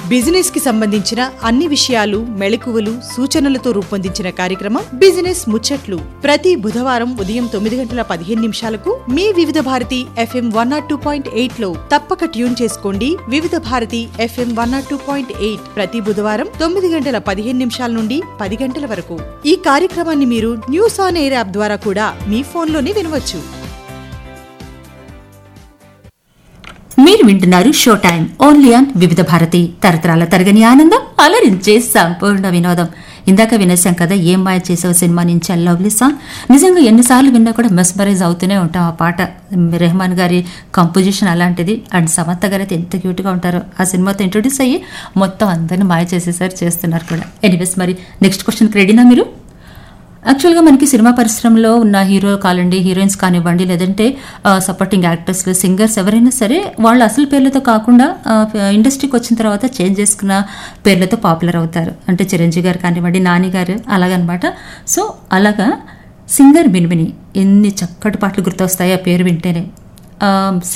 business కి సంబంధించిన అన్ని విషయాలు మెళకువలు సూచనలతో రూపొందించిన కార్యక్రమం బిజినెస్ ముచ్చట్లు ప్రతి బుధవారం ఉదయం తొమ్మిది గంటల పదిహేను నిమిషాలకు మీ Vividh Bharati FM one naught two point eight లో తప్పక ట్యూన్ చేసుకోండి Vividh Bharati FM one naught two point eight ప్రతి బుధవారం తొమ్మిది గంటల పదిహేను నిమిషాల నుండి పది గంటల వరకు ఈ కార్యక్రమాన్ని మీరు న్యూస్ ఆన్ ఎయిర్ యాప్ ద్వారా కూడా మీ ఫోన్లోనే వినవచ్చు మీరు వింటున్నారు షో టైం ఓన్లీ ఆన్ వివిధ భారతి తరతరాల తరగని ఆనందం అలరించే సంపూర్ణ వినోదం ఇందాక వినేసాం కదా ఏం మాయ చేసావు సినిమా నుంచి ఆ లవ్లీ సాంగ్ నిజంగా ఎన్నిసార్లు విన్నా కూడా మెస్మరైజ్ అవుతూనే ఉంటాం ఆ పాట రెహమాన్ గారి కంపోజిషన్ అలాంటిది అండ్ సమంత గారు అయితే ఎంత క్యూట్గా ఉంటారో ఆ సినిమాతో ఇంట్రొడ్యూస్ అయ్యి మొత్తం అందరిని మాయ చేసేసారు చేస్తున్నారు కూడా ఎనీవేస్ మరి నెక్స్ట్ క్వశ్చన్కి రెడీనా మీరు యాక్చువల్గా మనకి సినిమా పరిశ్రమలో ఉన్న హీరో కానివ్వండి హీరోయిన్స్ కానివ్వండి లేదంటే సపోర్టింగ్ యాక్టర్స్ సింగర్స్ ఎవరైనా సరే వాళ్ళ అసలు పేర్లతో కాకుండా ఆ, ఇండస్ట్రీకి వచ్చిన తర్వాత చేంజ్ చేసుకున్న పేర్లతో పాపులర్ అవుతారు అంటే చిరంజీవి గారు కానివ్వండి నాని గారు అలాగనమాట సో అలాగా సింగర్ మినిమిని ఎన్ని చక్కటి పాటలు గుర్తొస్తాయి ఆ పేరు వింటేనే ఆ,